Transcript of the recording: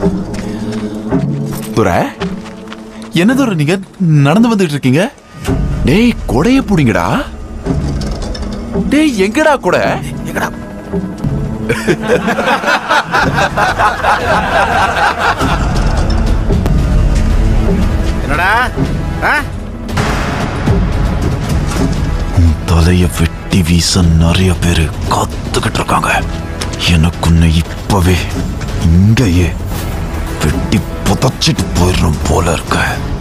துரை என்ன துரை நீங்க நடந்து வந்துட்டு இருக்கீங்க டேய் கொடைய புடிங்கடா டேய் எங்கடா கொடை எங்கடா என்னடா ஆ? தலைய வெட்டி வீச நிறைய பேரு காத்துக்கிட்டு இருக்காங்க எனக்கு உன்னை இப்பவே இங்கேயே வெட்டி புதைச்சிட்டு போயிடுறோம் போல இருக்க